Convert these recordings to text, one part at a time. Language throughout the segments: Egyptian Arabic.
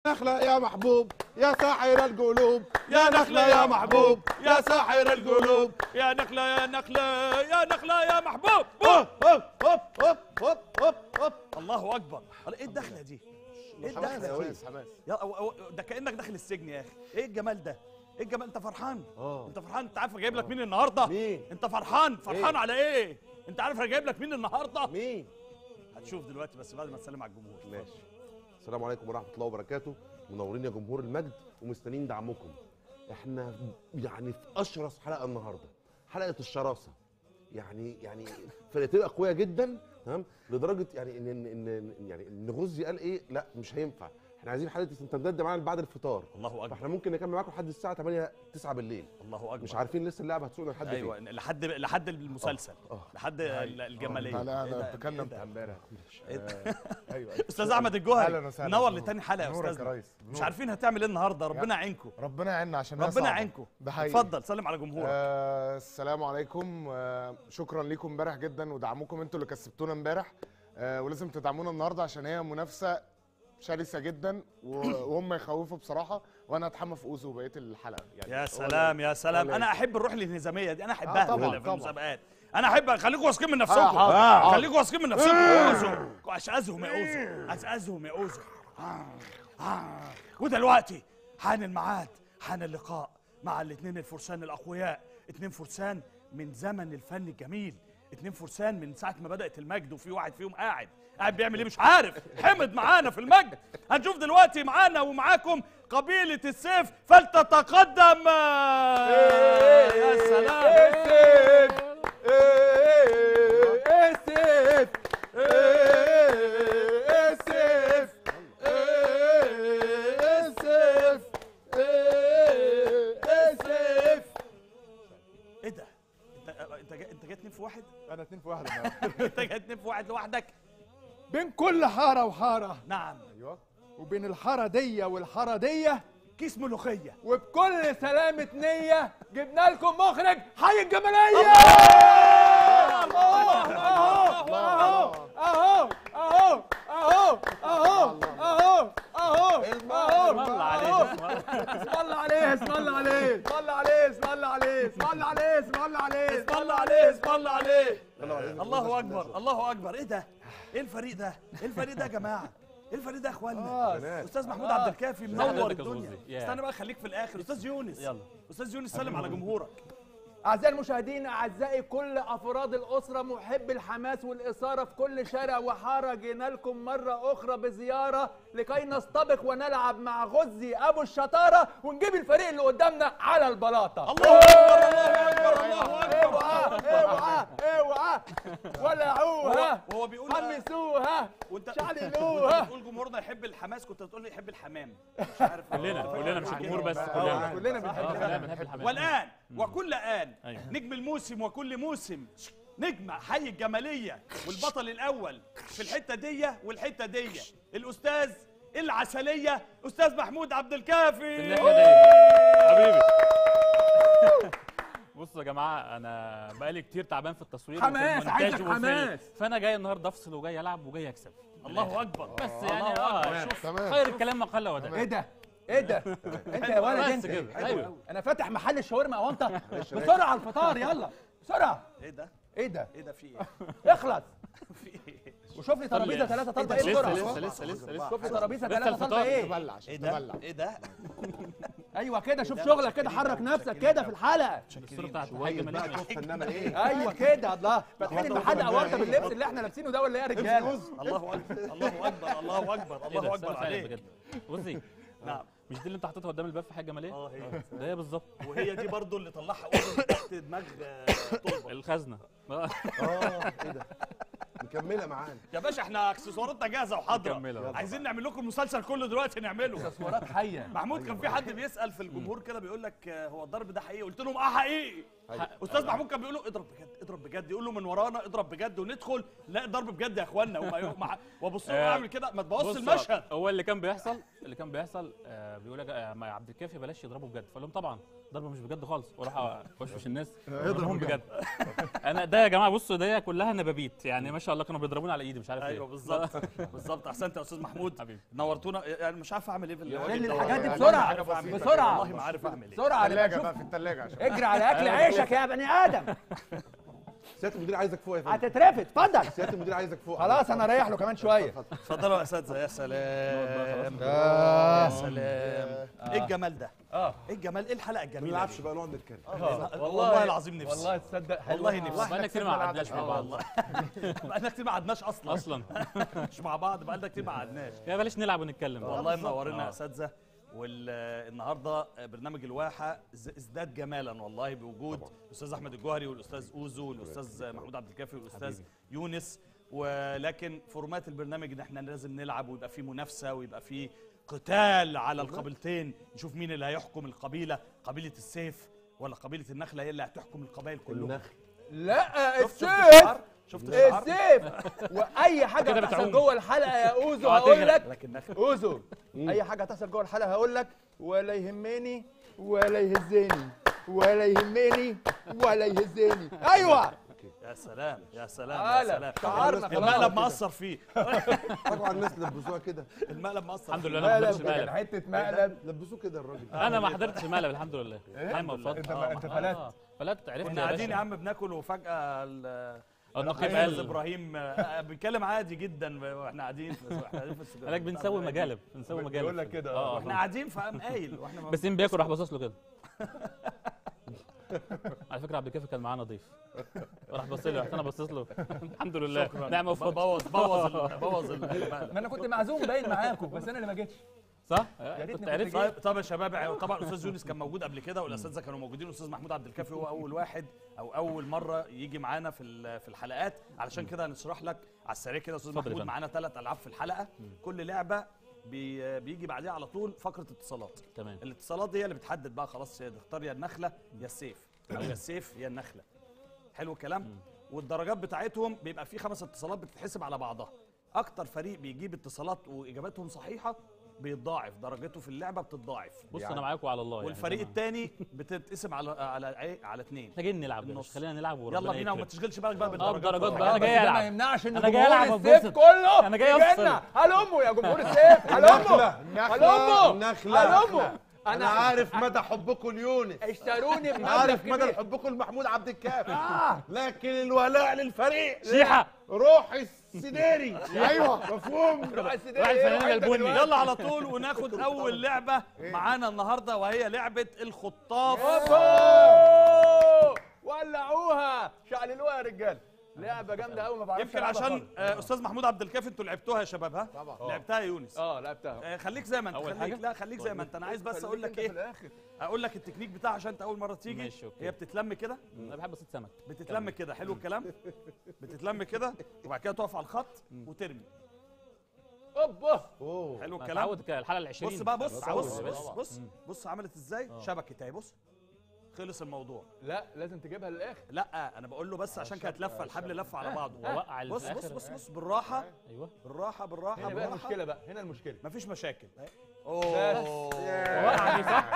نخلة يا محبوب يا ساحر القلوب يا نخلة يا محبوب يا ساحر القلوب يا نخلة يا نخلة يا نخلة يا محبوب هوب هوب هوب هوب هوب هوب هوب الله اكبر ايه الدخله دي ايه الدخله دي حماس حماس يا أو أو ده كانك داخل السجن يا اخي ايه الجمال ده ايه الجمال انت فرحان اه. انت فرحان انت عارف جايب لك مين النهارده مين؟ انت فرحان فرحان إيه؟ على ايه انت عارف انا جايب لك مين النهارده مين هتشوف دلوقتي بس بعد ما تسلم على الجمهور ماشي السلام عليكم ورحمه الله وبركاته منورين يا جمهور المجد ومستنيين دعمكم احنا يعني في اشرس حلقه النهارده حلقه الشراسه يعني يعني فرقتين اقوياء جدا تمام لدرجه يعني ان ان ان يعني ان غزي قال ايه لا مش هينفع احنا عايزين حلقه تمتد معانا بعد الفطار الله اكبر فاحنا ممكن نكمل معاكم لحد الساعه 8 9 بالليل الله اكبر مش عارفين لسه اللعبه هتسوقنا لحد ايوه فين لحد لحد المسلسل اه لحد ال- الجماليه لا إيه ده؟ انا اتكلم إيه بتاع ده؟ امبارح إيه ده؟ آه، ايوه استاذ احمد اهلا الجوهري وسهلا نور نور. لتاني حلقه يا نورك يا استاذنا ريس مش نور. عارفين هتعمل ايه النهارده ربنا يعينكم ربنا يعيننا عشان هي ربنا صعبة. يعينكم ده حقيقي اتفضل سلم على جمهورك آه السلام عليكم آه شكرا ليكم امبارح جدا ودعمكم انتوا اللي كسبتونا امبارح آه ولازم تدعمونا النهارده عشان هي منافسه شرسه جدا و- وهم يخوفوا بصراحه وانا اتحمى في اوزو بقيه الحلقه يعني يا ولا- سلام يا سلام ولا انا إيه. احب الروح الانهزاميه دي انا احبها طبعاً، في طبعاً. المسابقات انا احب خليكم واثقين من نفسكم آه، حاضر. خليكم واثقين من نفسكم اوزوا اشعزهم يا اوزوا اشعزهم يا اوزوا آه، آه. ودلوقتي حان الميعاد حان اللقاء مع الاثنين الفرسان الاقوياء اثنين فرسان من زمن الفن الجميل اتنين فرسان من ساعه ما بدات المجد وفي واحد فيهم قاعد قاعد بيعمل ايه مش عارف حمد معانا في المجد هنشوف دلوقتي معانا ومعاكم قبيله السيف فلتتقدم يا سلام السيف السيف السيف السيف ايه ده انت انت جاي انت جاي اتنين في واحد انا اتنين في واحد النهارده انت جاي اتنين في واحد لوحدك بين كل حاره وحاره نعم ايوه وبين الحاره دي والحاره دي كيس ملوخيه وبكل سلامة نية جبنا لكم مخرج حي الجمالية اهو اهو اهو اهو اهو اهو اهو اهو اهو الله عليك اسم الله عليه اسم الله عليه اسم الله عليه اسم الله عليه اسم الله عليه اسم الله عليه اسم الله عليه اسم الله عليه الله اكبر الله اكبر ايه ده ايه الفريق ده ايه الفريق ده يا جماعه ايه الفريق ده يا اخوانا استاذ محمود عبد الكافي منور الدنيا استنى بقى خليك في الاخر استاذ يونس يلا استاذ يونس سلم على جمهورك أعزائي المشاهدين أعزائي كل أفراد الأسرة محب الحماس والإثارة في كل شارع وحارة جينا لكم مرة أخرى بزيارة لكي نستبق ونلعب مع غزي أبو الشطارة ونجيب الفريق اللي قدامنا على البلاطة الله اكبر الله اكبر الله اكبر اوعى اوعى ولعوها وهو بيقول حمسوها وانت شعللوها. بتقول جمهورنا يحب الحماس كنت بتقول لي يحب الحمام مش عارف كلنا كلنا مش الجمهور بس كلنا كلنا بنحب آه، كلنا الحمام. بنحب الحمام والان وكل ان أيوة. نجم الموسم وكل موسم نجم حي الجماليه والبطل الاول في الحته دي والحته دي الاستاذ العسليه استاذ محمود عبد الكافي الناحية دي حبيبي بصوا يا جماعه انا بقالي كتير تعبان في التصوير وفي حماس، المونتاج عايزك وفي ال- حماس. فانا جاي النهارده افصل وجاي العب وجاي اكسب الله اكبر بس يعني اه شوف تمام. خير الكلام ما قل ودل ايه ده؟ ايه ده؟ انت يا ولد بس انت كده ايوه انا فاتح محل الشاورما يا انت بسرعه على الفطار يلا بسرعه ايه ده ايه ده؟ ايه ده في ايه اخلص في ايه وشوف لي ترابيزه ثلاثه طالبه ايه لسه بسرعه لسه لسه لسه لسه شوف لي ترابيزه لسه ثلاثه طالبه الفطار. ايه تبلع ايه عشان ده تبلع ايه ده ايوه كده شوف شغلك كده حرك نفسك كده في الحلقه الصوره بتاعت شوية الحاجه بقى مليانه كفته انما ايه ايوه كده الله فاتحين المحل اورطه باللبس اللي احنا لابسينه ده ولا ايه يا رجاله الله اكبر الله اكبر الله اكبر ايه الله ده اكبر استنى فعلا عليك بجد بصي نعم مش دي اللي انت حاططها قدام الباب في حاجه جماليه اه هي ده هي بالظبط وهي دي برضو اللي طلعها اذن تحت دماغ آه، طلبه الخزنه آه. اه ايه ده مكمله معانا يا باشا احنا اكسسواراتنا جاهزه وحاضره مكملة. عايزين نعمل لكم المسلسل كله دلوقتي نعمله تصويرات حيه محمود كان في حد بيسال في الجمهور كده بيقول لك آه، هو الضرب ده حقيقي قلت لهم اه حقيقي استاذ محمود كان بيقول له اضرب بجد اضرب بجد يقول له من ورانا اضرب بجد وندخل لا ضرب بجد يا اخوانا وما يق- مع- وابص له آه، اعمل كده ما تبوظش بص، المشهد هو اللي كان بيحصل اللي كان بيحصل آه بيقول لك آه ما عبد الكافي بلاش يضربوا بجد فقال لهم طبعا ضربه مش بجد خالص وراح وشوش الناس يضربهم بجد انا ده يا جماعه بصوا ده كلها نبابيت يعني ما شاء الله كانوا بيضربوني على ايدي مش عارف ايوه ليه. بالظبط بالظبط احسنت يا استاذ محمود حبيبي نورتونا يعني مش عارف اعمل ايه في الراجل خلي ده. الحاجات دي والله بسرعة، ما عارف أعمل إيه. بسرعة. والله ما عارف اعمل ايه بسرعه نبقى الثلاجه نشوف بقى في الثلاجه عشان اجري على اكل عيشك يا بني ادم سياده المدير عايزك فوق يا فندم هتترفد اتفضل سياده المدير عايزك فوق خلاص انا رايح له كمان شويه اتفضلوا يا اساتذه يا سلام آه. يا سلام ايه الجمال ده اه ايه الجمال ايه الحلقه ما الجميله نلعبش دي بقى نقعد نتكلم والله العظيم نفسي والله تصدق حلو والله نفسي بقالنا كتير ما قعدناش مع اه بعض والله بقالنا كتير ما قعدناش اصلا اصلا مش مع بعض بقالنا كتير ما قعدناش يا بلاش نلعب ونتكلم والله منورنا يا آه. اساتذه والنهارده برنامج الواحه ز- ازداد جمالا والله بوجود الاستاذ احمد الجوهري والاستاذ اوزو والاستاذ محمود عبد الكافي والاستاذ يونس ولكن فورمات البرنامج ان احنا لازم نلعب ويبقى فيه منافسه ويبقى فيه قتال على القبيلتين نشوف مين اللي هيحكم القبيله قبيله السيف ولا قبيله النخله هي اللي هتحكم القبائل كلهم النخل لا شفت السيف الشعار شفت الشعار السيف واي حاجه كده هتحصل بتعوم. جوه الحلقه يا اوزو آه، هقول تغرق. لك لكن النخل اوزو اي حاجه هتحصل جوه الحلقه هقول لك ولا يهمني ولا يهزني ولا يهمني ولا يهزني ايوه يا سلام يا سلام يا تعالى، سلام شعارنا المقلب خلاص. مأثر فيه طبعا الناس لبسوها كده المقلب مأثر الحمد فيه. لله انا ما حضرتش مقلب المقلب حته مقلب لبسوه كده الراجل انا ما حضرتش المقلب الحمد لله ايمن انت اتفضل ما- انت فلت آه، فلت عرفت كنا يا قاعدين يا باشا عم بناكل وفجأة ال- النقيب الاستاذ قال ابراهيم آه، بيتكلم عادي جدا واحنا قاعدين في واحنا قاعدين في السجارة. قالك بنسوي مجالب بنسوي مجالب بيقول لك كده، اه واحنا قاعدين فقام قايل واحنا ما- بسيم بياكل راح باصص له كده على فكره عبد الكافي كان معاه نظيف راح بص لي رحت انا باصص له الحمد لله نعمه وفضل بوظ بوظ ال- بوظ المقلب. ما انا كنت معزوم باين معاكم بس انا اللي ما جيتش صح ريتني كنت كنت عرفت طيب طب يا شباب طبعا الاستاذ يونس كان موجود قبل كده والاساتذه كانوا موجودين الاستاذ محمود عبد الكافي هو اول واحد او اول مره يجي معانا في ال- في الحلقات علشان كده هنشرح لك على السريع كده يا استاذ اتفضل يا محمود فندم. معانا ثلاث العاب في الحلقه كل لعبه بي بيجي بعديها على طول فقره اتصالات تمام الاتصالات دي هي اللي بتحدد بقى خلاص هي تختار يا النخله يا السيف او يا السيف يا النخله حلو الكلام والدرجات بتاعتهم بيبقى في خمس اتصالات بتتحسب على بعضها اكتر فريق بيجيب اتصالات واجاباتهم صحيحه بيتضاعف درجته في اللعبه بتتضاعف بص انا معاكم على الله يعني والفريق زي ما- الثاني بتتقسم على على ايه على اثنين محتاجين نلعب يا النص. باشا خلينا نلعب وربنا يلا بينا وما يكرم. تشغلش بالك بقى اه بالدرجات بدرجات بقى. بقى انا بس جاي ده ما العب يمنعش ان أنا جاي جمهور ألعب السيف وأتبسط. كله أنا جاي يجينا. أفصل. هلموا يا جمهور السيف هلموا هلموا النخله هلموا انا انا عارف مدى حبكم ليونس اشتروني بمبلغ عارف مدى كبير حبكم لمحمود عبد الكافي لكن الولاء للفريق شيحه روح السديري ايوه مفهوم روح السيدي روح إيه؟ الفنان روح أنت البني. دلوقتي. يلا على طول وناخد اول لعبه معانا النهارده وهي لعبه الخطاف أوبا! ولعوها شعللوها يا رجاله لعبه جامده قوي ما بعرفش يمكن ألعبها عشان خالص. آه، استاذ محمود عبد الكافي انتوا لعبتوها يا شباب ها طبعا. لعبتها يا يونس اه لعبتها آه، خليك زي ما انت أول خليك حاجة؟ لا خليك زي ما انت انا عايز بس اقول لك خليك أنت في ايه الآخر. اقول لك التكنيك بتاعها عشان انت اول مره تيجي ماشي، أوكي. هي بتتلم كده انا بحب اصيد سمك بتتلم كده حلو الكلام بتتلم كده وبعد كده تقف على الخط وترمي اوبا اوه حلو انا الكلام اتعود كده الحلقه ال 20 بص بقى بص اتعود بص يا بص باشا. بص بص عملت ازاي شبكت اهي بص خلص الموضوع لا لازم تجيبها للاخر لا انا بقول له بس عشان كانت لفه الحبل لفه على بعضه ووقع اللي بص في بص الآخر. بص بص بالراحه ايوه بالراحه بالراحه هنا بقى بالراحه المشكله بقى هنا المشكله مفيش مشاكل اوه وقع دي صح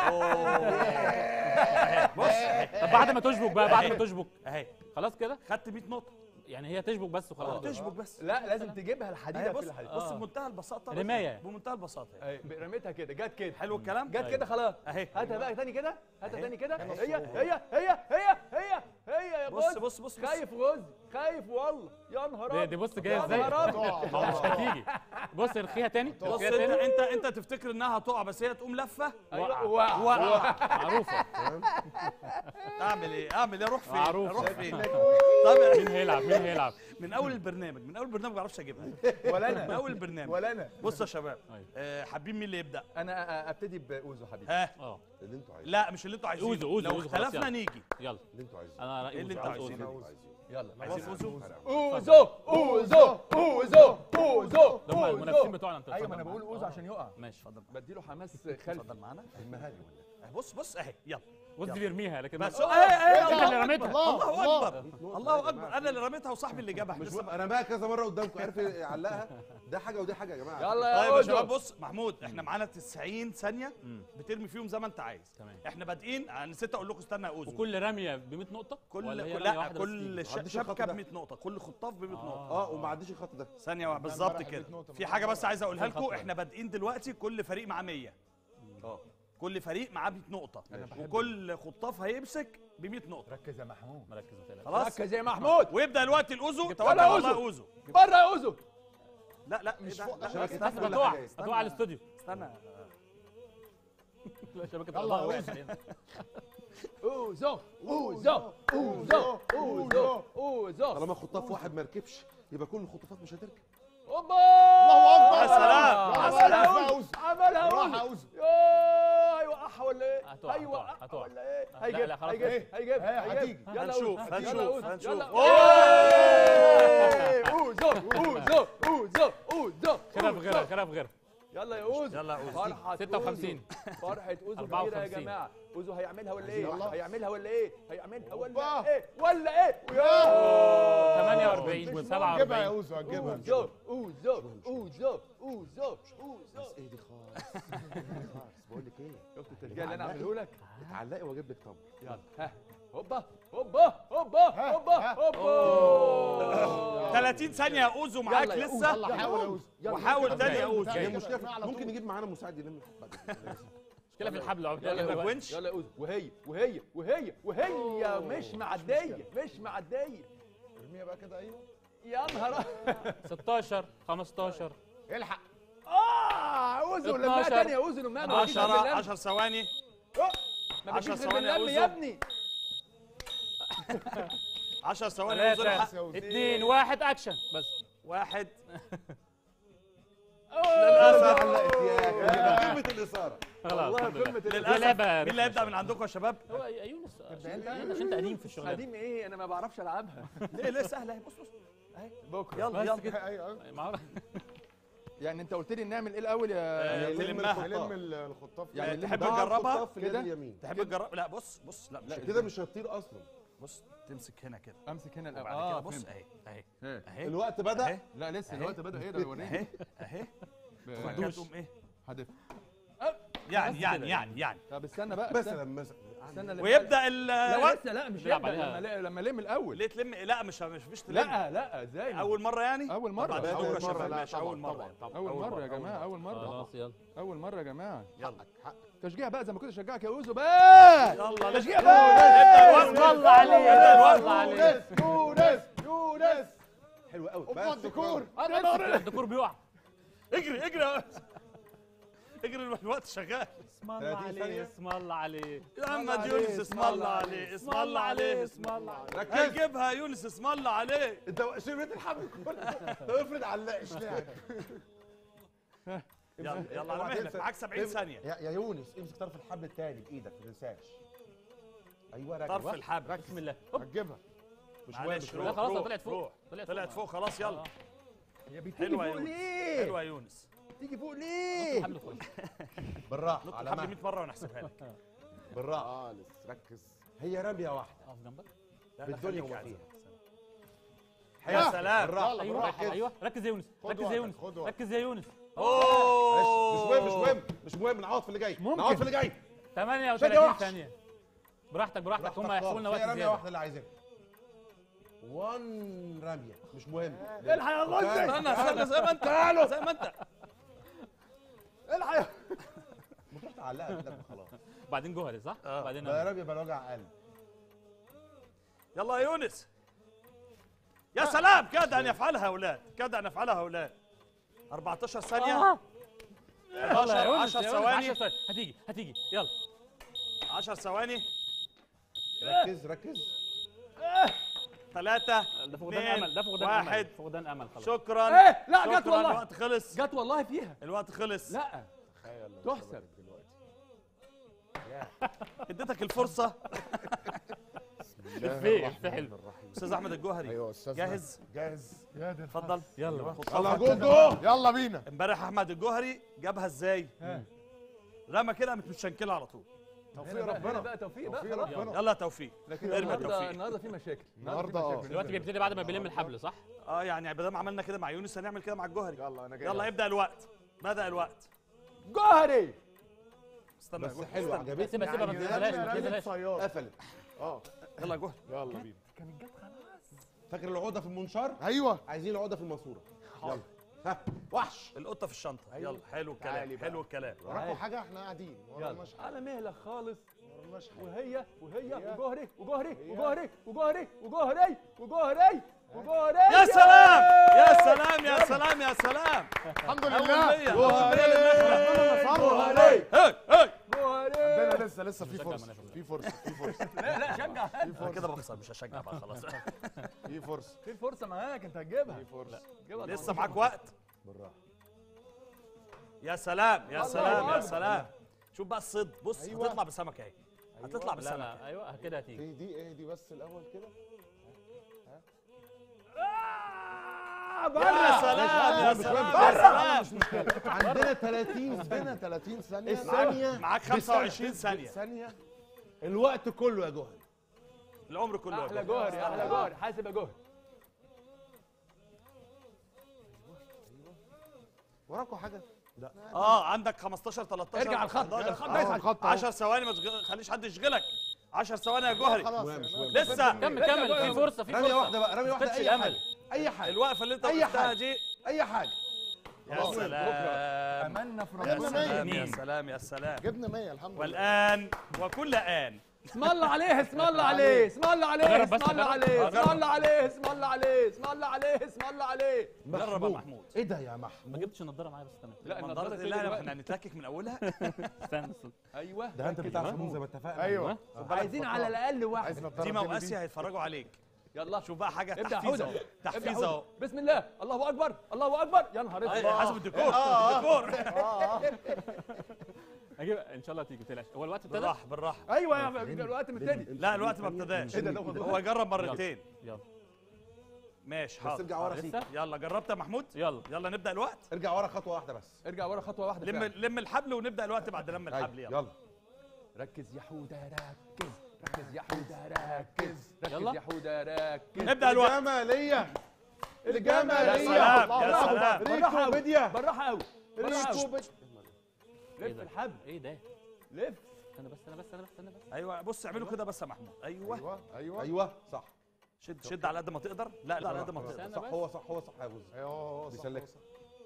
بص طب بعد ما تشبك بقى بعد ما تشبك اهي خلاص كده خدت 100 نقطه يعني هي تشبك بس وخلاص تشبك بس لا لازم تجيبها اهي الحديده بص في الحديده بص آه. بمنتهى البساطه رماية. بمنتهى البساطه أهي، رميتها كده جت كده حلو الكلام جت كده خلاص اهي هاتها بقى تاني كده هاتها أهي. تاني كده أهي. هي هي هي هي هي هي يا بص بص بص بص بص خايف غزي خايف والله يا نهار دي, أبيض. دي بص جايه يا ازاي نهار أبيض. ما هو مش هتيجي بص ارخيها تاني بص ارخيها انت تاني انت انت تفتكر انها هتقع بس هي تقوم لفه أيوة، وقع. وقع وقع معروفه اعمل ايه اعمل ايه اروح فين معروف. اروح فين طب مين هيلعب مين هيلعب من اول البرنامج من اول البرنامج ما بعرفش اجيبها ولا من انا اول البرنامج ولا انا بص يا شباب أيوة. آه، حابين مين اللي يبدا انا أ- ابتدي باوزو حبيبي ها اه اللي انتوا عايزينه لا مش اللي انتوا عايزينه أوزو، أوزو، لو أوزو، خلاص اختلفنا يلا. نيجي يلا اللي انتوا عايزينه انا ايه اللي انت عاوز عايزينه؟ أوزو. عايزينه يلا عايزين اوزو اوزو اوزو اوزو اوزو ده هم المنافسين بتوعنا انت ايوه اتفضل ما انا بقول معانا. اوزو عشان يقع ماشي اتفضل بديله حماس اتفضل خلفي معانا المهاري ولا بص بص اهي يلا وزي بيرميها لكن بس ما- اهي اهي انت اللي رميتها الله اكبر الله اكبر انا اللي رميتها وصاحبي اللي جابها مش لسه مهم. انا بقى كذا مره قدامكم عارف يعلقها ده حاجه ودي حاجه يا جماعه يلا يا طيب يا شباب اوزو بص محمود احنا معانا 90 ثانيه مم. بترمي فيهم زي ما انت عايز تمام. احنا بادئين انا نسيت اقول لكم استنى يا اوزو وكل رميه ب 100 نقطه كل ولا هي كل رمية لا واحدة بس كل تيجي؟ ش- عديش الخط شبكه ب ده. 100 نقطه كل خطاف ب 100 نقطه اه وما عديش الخط ده ثانيه واحده بالظبط امبارح كده 100 نقطة في من حاجه بس عايز اقولها الخط لكم ده. احنا بادئين دلوقتي كل فريق معاه 100 اه كل فريق معاه 100 نقطه ماشي. وكل خطاف هيمسك ب 100 نقطه ركز يا محمود مركز ما تقلقش. خلاص ركز يا محمود ويبدا الوقت الاوزو جبت توكل ولا على أوزو. الله اوزو بره يا اوزو لا لا مش مش فوق- لا شبكة استنى كل هتقع حاجة. هتقع على الاستوديو استنى لا شبكه يلا الله يا وقعت أوزو. علينا. اوزو اوزو اوزو اوزو اوزو طالما خطاف واحد ما ركبش يبقى كل الخطافات مش هتركب اوبا الله اكبر يا سلام يا عملها سلام. اوزو عملها راح اوزو اوزو يا ايوه ولا ايه هتقع، ايوه هتقع، أح هتقع. ولا ايه لا، هيجيب لا، خلاص. هيجيب إيه؟ هيجيب إيه، هيجيب هتيجي. يلا هنشوف أوزو، هنشوف يلا أوزو، هنشوف يلا أوه! اوزو اوزو اوزو اوزو خيرها في غيرها خيرها في غيرها يلا يا اوزو يلا يا أوزو. فرحة 56 أوزو. فرحة اوزو كبيرة يا 54. جماعة اوزو هيعملها ولا ايه؟ يلا. هيعملها ولا ايه؟ هيعملها ولا أوبا. ايه؟ ولا ايه؟ يا 48 هتجيبها يا 47 اوزو هتجيبها اوزو اوزو اوزو اوزو اوزو ايه دي خالص خالص بقول لك ايه شفت التشجيع اللي انا عامله لك؟ اتعلقي واجيب لك تمر يلا ها هوبا هوبا هوبا هوبا هوبا 30 ثانيه يا اوزو معاك يلا يا لسه يلا حاول يا اوزو وحاول تاني يا اوزو هي جاي. المشكله في- على طول. ممكن نجيب معانا مساعد يلم الحبه مشكله في الحبل لو يلا عملنا يا كده ونش يلا يا اوزو وهي وهي وهي وهي مش معديه مش معديه ارميها بقى كده ايوه يا نهار 16 15 الحق اه اوزو لما 12. تاني يا اوزو لما ما بتجيش 10 غير باللم 10 ثواني ما 10 بتجيش غير ثواني يا باللم أوزو. يا ابني 10 ثواني يا اوزو ثلاثة الحق يا أوزو. 2 1 اكشن بس واحد للاسف علقت يا قمه الاثاره خلاص الحمد لله. دي للاسف لعبة مين اللي رخمة هيبدا من عندكم يا شباب؟ هو يا يونس عشان انت قديم في الشغل قديم ايه انا ما بعرفش العبها ليه ليه سهله اهي بص بص اهي بكره يلا بس يلا كده. ايوه معقولة؟ يعني انت قلت لي نعمل ايه الاول يا آه، يلم تلمها. نلم ال- الخطاف يعني كده. تحب ده تجربها خطاف في اليد كده؟ اليمين تحب تجرب لا بص بص لا مش لا كده مش هتطير اصلا بص تمسك هنا كده امسك هنا الاول وبعد كده اه بص فهمت. اهي اهي إيه. اهي الوقت بدا أهي. لا لسه أهي. الوقت بدا ايه ده وريني اهي اهي وبعد ب- كده تقوم ايه هدف يعني بس يعني كده. يعني يعني طب استنى بقى استنى مثلا مثلا استنى لما- ويبدا لا الوقت لسه لا مش بيلعب يبدا عليها. لما لما لم الاول ليه تلم لا مش مش مش تلم لا لا ازاي اول مره يعني اول مره بعد لا، اذنكم يا أول مرة، شباب لا، ماشي طبعاً، اول مره طبعاً، طبعا اول مره يا جماعه اول مره خلاص يلا اول مره يا جماعه يلا تشجيع بقى زي ما كنت اشجعك يا اوزو بقى يلا تشجيع نبدأ. بقى نبدا الوقت الله عليك نبدا الوقت الله عليك يونس يونس حلو قوي اوبا الديكور الديكور بيقع اجري اجري اجري الوقت شغال اسم الله 30 ثانية. عليه اسم الله عليه يا محمد يونس اسم الله عليه اسم الله عليه اسم الله عليه ركز هيجيبها يونس اسم الله عليه انت شربت الحبل كله طب افرض علقش يلا يلا على مهلك معاك 70 ثانيه يا يا يونس امسك طرف الحبل التاني بايدك ما تنساش ايوه ركز طرف الحبل بسم الله هتجيبها مش مهم معلش مش روح لا خلاص روح، طلعت فوق روح. طلعت طلعت فوق خلاص يلا هي بتيجي حلوه يا فوق يونس ليه حلوه يا يونس بتيجي فوق ليه الحبل كويس بالراحه نط على الحبل مهلك 100 مره ونحسبها لك بالراحه خالص ركز هي رميه واحده اقف جنبك لا، لا، بالدنيا خليك وما عادي. فيها يا سلام بالراحه يلا، ايوه بالراحة. ايوه ركز يا يونس خد ركز يا وقتك، يونس خد وقتك. ركز يا يونس معلش، مش مهم مش اوه مهم مش مهم نعوض في اللي جاي ممكن. نعوض في اللي جاي شادي 38 وحش. ثانيه براحتك براحتك براحتك هم هيحسبوا لنا خالص. وقت هي رميه زياده واحده اللي عايزينها وان رميه مش مهم الحق يا غزي استنى استنى زي ما انت تعالوا زي ما انت الحق بتروح تعلقها كده خلاص بعدين جوهري صح؟ آه. بعدين بقى رميه بقى وجع قلب يلا يا يونس يا سلام كاد ان يفعلها اولاد كاد ان يفعلها اولاد 14 ثانيه آه. يلا 11 يا يونس 10 يا يونس، ثواني 10 ثواني هتيجي هتيجي يلا 10 ثواني ركز ركز ثلاثة ده فقدان اثنين، امل ده فقدان واحد. امل فقدان امل خلاص شكرا ايه لا جت شكرا والله الوقت خلص جت والله فيها الوقت خلص لا تحسب اديتك الفرصة افيه افيه حلو استاذ احمد الجوهري ايوه استاذ جاهز جاهز اتفضل يلا خد يلا خطوة. جوجو يلا بينا امبارح احمد الجوهري جابها ازاي رمى كده قامت متشنكله على طول توفيق هنا ربنا بقى توفيق بقى توفيق خلاص ربنا يلا توفيق لكن ارمي النهارده توفيق. النهارده في مشاكل النهارده في اه مشاكل. دلوقتي بيبتدي بعد ما بيلم الحبل صح؟ اه يعني بدل ما عملنا كده مع يونس هنعمل كده مع الجوهري يلا انا جاي يلا ابدا الوقت بدا الوقت جوهري استنى يا بس جوهري، حلو استنى. عجبتني سيبها سيبها ما يعني تنزلهاش رمي- ما رمي تنزلهاش صياد. قفلت اه يلا يا جوهري يلا بينا كانت جت خلاص فاكر العقده في المنشار ايوه عايزين العقده في الماسوره يلا ها وحش القطه في الشنطه أيوة. يلا حلو تعالي الكلام بقى. حلو الكلام وراكم حاجه احنا قاعدين يلا وراناش حاجه على مهلك خالص وراناش حاجه وهي وهي هي. وجوهري وجوهري هي. وجوهري وجوهري وجوهري وجوهري وجوهري يا سلام يا سلام يا سلام يا سلام الحمد أول لله مية، أول مية للنخلة. جوهري هي هي جوهري عندنا لسه لسه في بشجع فرصه منافس. في فرصه في فرصه لا لا شجع في أنا كده فرصه بخسر مش هشجع بقى خلاص في فرصه في فرصه معاك انت هتجيبها في فرصه هتجيبها لسه معاك وقت بالراحه يا سلام يا الله سلام يا أكبر. سلام شوف بقى الصيد بص أيوة. هتطلع بالسمكه اهي هتطلع لا بالسمكه لا ايوه كده هتيجي في دي ايه دي بس الاول كده يا سلام يا مش سلام مهم. يا سلام عندنا 30 عندنا 30 ثانيه الثانيه معاك 25 ثانيه ثانيه الوقت كله يا جوهر العمر كله يا احلى جوهري. جوهري احلى جوهري حاسب يا جوهري وراكم حاجه اه عندك 15 13 ارجع على الخط 11 الخط اه الخط أهو. 10 ثواني ما تشغل- خليش حد يشغلك 10 ثواني يا جوهري خلاص مهم، يعني. مهم. لسه كمل كمل في فرصه في رميه فرصه واحده بقى رميه واحده تفقدش اي الأمل. حاجه اي حاجه الوقفه اللي انت أي وقفتها حاجة. دي اي حاجه يا خلاص. سلام املنا في يا جبنا ربنا سلام مية. يا سلام يا سلام جبنا 100 الحمد لله والان وكل ان اسم الله عليه اسم الله عليه اسم الله عليه جرب اسم بس، الله جرب. عليه آه، اسم الله عليه اسم الله عليه اسم الله عليه اسم الله عليه جرب يا محمود ايه ده يا ما محمود جبتش النضاره معايا بس تمام لا نظارة النضاره الله تيجي احنا هنتلكك من اولها استنى استنى ايوه ده انت بتاع فنون زي ما اتفقنا ايوه عايزين على الاقل واحد عايز نضاره ديما تاني دي. واسيا هيتفرجوا عليك يلا شوف بقى حاجه ابدا تحفيز حوده اهو ابدا تحفيز حوده اهو بسم الله الله اكبر الله اكبر يا نهار أيوة، اسود حسب الديكور الديكور اجيب ان شاء الله تيجي ما تقلقش هو الوقت ابتدى بالراحه بالراحه ايوه يا الوقت مبتدي لا الوقت ما ابتداش ايه ده ده هو يجرب مرتين يلا ماشي بس حاضر ارجع ورا سيك لسه يلا جربت يا محمود يلا يلا نبدا الوقت ارجع ورا خطوه واحده بس ارجع ورا خطوه واحده لم فعلا. لم الحبل ونبدا الوقت بعد لم الحبل أيوة، يلا يلا ركز يا حوده ركز ركز يا حوده ركز ركز يلا. يا حوده ركز نبدا الوقت الجماليه يا الجماليه سلام يا الله سلام أكبر. بالراحه ريكو قوي بديا بالراحه قوي بالراحه ريكو قوي بديا ايه لف ده الحبل ايه ده لف استنى بس استنى بس استنى بس استنى بس ايوه بص اعملوا كده بس يا محمود ايوه ايوه ايوه ايوه صح شد شد على قد ما تقدر لا لا على قد ما تقدر استنى صح بس. هو صح هو صح يا جوز ايوه هو صح، بيسلك. هو صح.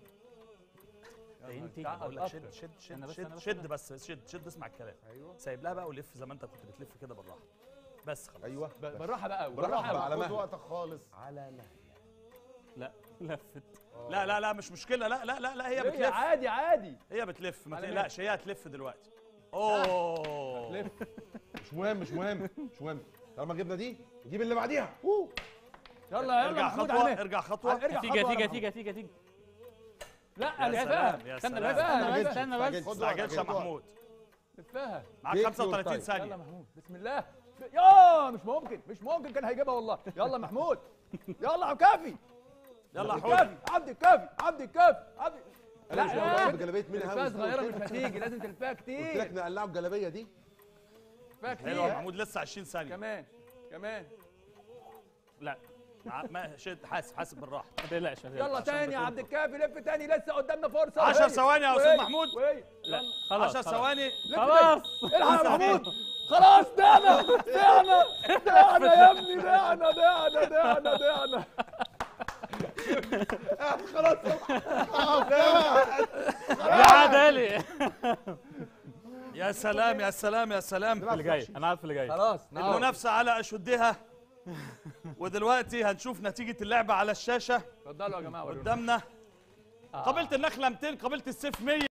انت تعال. بقول لك شد شد استنى شد بس، شد استنى شد بس. بس شد شد اسمع الكلام ايوه سايب لها بقى ولف زي ما انت كنت بتلف كده بالراحه بس خلاص ايوه ب- بالراحه بقى قوي بالراحة بقى، على خد مهلك. وقتك خالص على مهلك لا لفت لا لا لا مش مشكله لا لا لا لا هي ليه؟ بتلف عادي عادي هي بتلف ما على تقلقش هي هتلف دلوقتي اوه لف مش مهم مش مهم مش مهم طالما جبنا دي نجيب اللي بعديها يلا يلا ارجع محمود خطوه عليه. ارجع خطوه ارجع تيجي خطوة تيجي ورا تيجي تيجي تيجي لا يا لفها سلام يا استنى سلام بس استنى بس لفها استنى بس خد ما تستعجلش يا وقتك، خد محمود لفها معاك جيت 35 يور تايم. يلا ثانيه محمود بسم الله يا مش ممكن مش ممكن كان هيجيبها والله يلا محمود يلا عبد الكافي يلا عبد حود الكافي عبد الكافي عبد الكافي عبد انا مش لا موجود بجلابيه مين تلفها هاوس صغيره مش هتيجي لازم تلفها قلت لك كتير نقلعه الجلابيه دي تلفها حلو يا كتير محمود لسه 20 ثانيه كمان كمان لا مع- ما شد حاسب حاسب بالراحه ما تقلقش ما تقلقش. يلا تاني يا عبد الكافي لف تاني لسه قدامنا فرصه 10 وهي- ثواني يا استاذ وهي- محمود وهي. لا خلاص 10 خلاص. ثواني لف خلاص تاني. الحق يا محمود خلاص دعنا دعنا دعنا يا ابني دعنا دعنا دعنا دعنا يا عدالي يا سلام يا سلام يا سلام اللي جاي انا عارف اللي جاي خلاص نعم. المنافسه على اشدها ودلوقتي هنشوف نتيجه اللعبه على الشاشه اتفضلوا يا جماعه وروني. قدامنا قبيله النخله 200 قبيله السيف 100